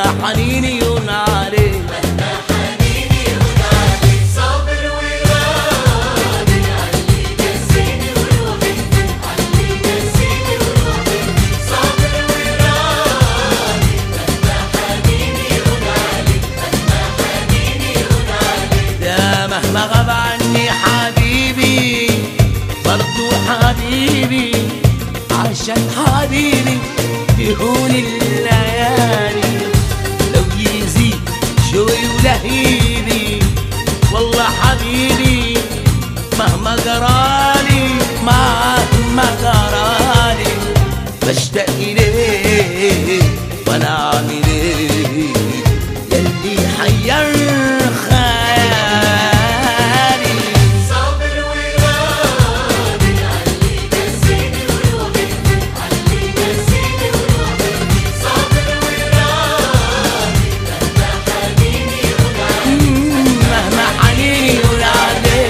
حنيني ينادي صابر وراضي علي نسيني وروحي علي نسيني وروحي صابر وراضي لما حنيني ينادي لما حنيني ينادي يا مهما غاب عني حبيبي برضو حبيبي عشان حبيبي تهون الليالي لو يزيد شوي ولهيبي والله حبيبي مهما قرالي مهما قرالي بشتاق إليه وانا عامل ايه يلي حير خيالي صابر وراضي علي نسيني وروحي علي نسيني وروحي صابر وراضي لما حنيني ينادي مهما حنيني ينادي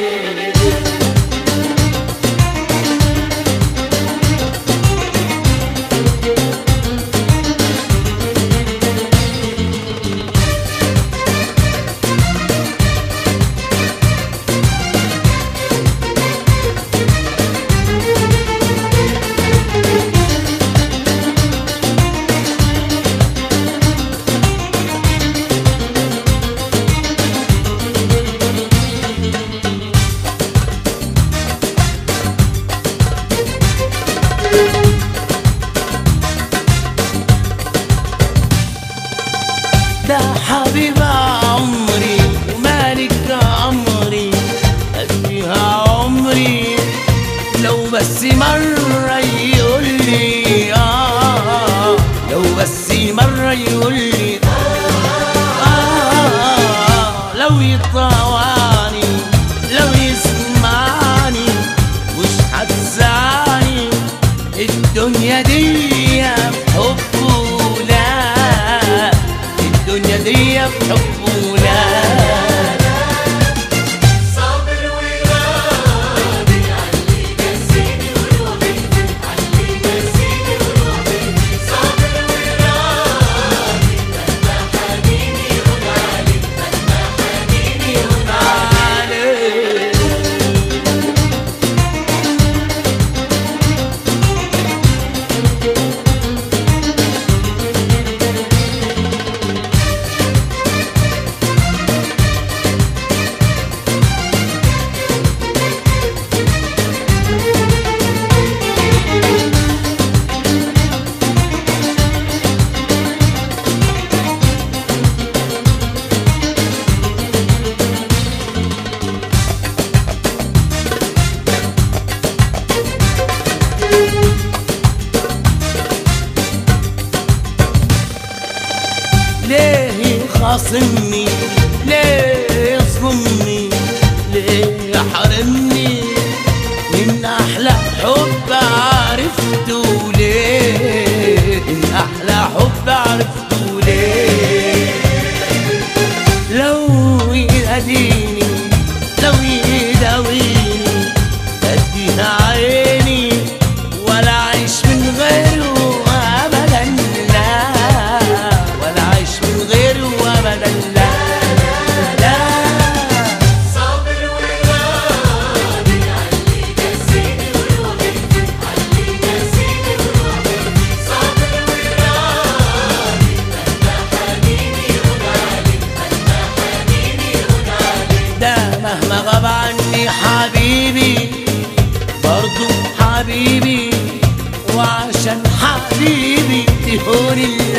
ده حبيب عمري ومالك عمري أديها عمري لو بس مرة يقول لي آه لو بس مرة يقول لي آه لو يطوعني لو يسمعني مش هتزعلني الدنيا دي بحبه لا الدنيا دي بحبه لا صابر وراضي علي نسيني وروحي علي نسيني وروحي صابر وراضي لما حنيني ينادي لما حنيني ينادي ليه يخاصمني ليه يظلمني ليه يحرمني من احلى حب عرفته ليه من احلى حب عرفته ليه لو يهديني لو يداويني اديها عيني ولا اعيش من غيره ابدا لا ولا اعيش من غيره ابدا لا لا صابر وراضي علي نسيني وروحي علي نسيني وروحي صابر وراضي لما حنيني ينادي لما حنيني ينادي ده مهما غاب عني حبيبي برضو حبيبي وعشان حبيبي تهون الليالي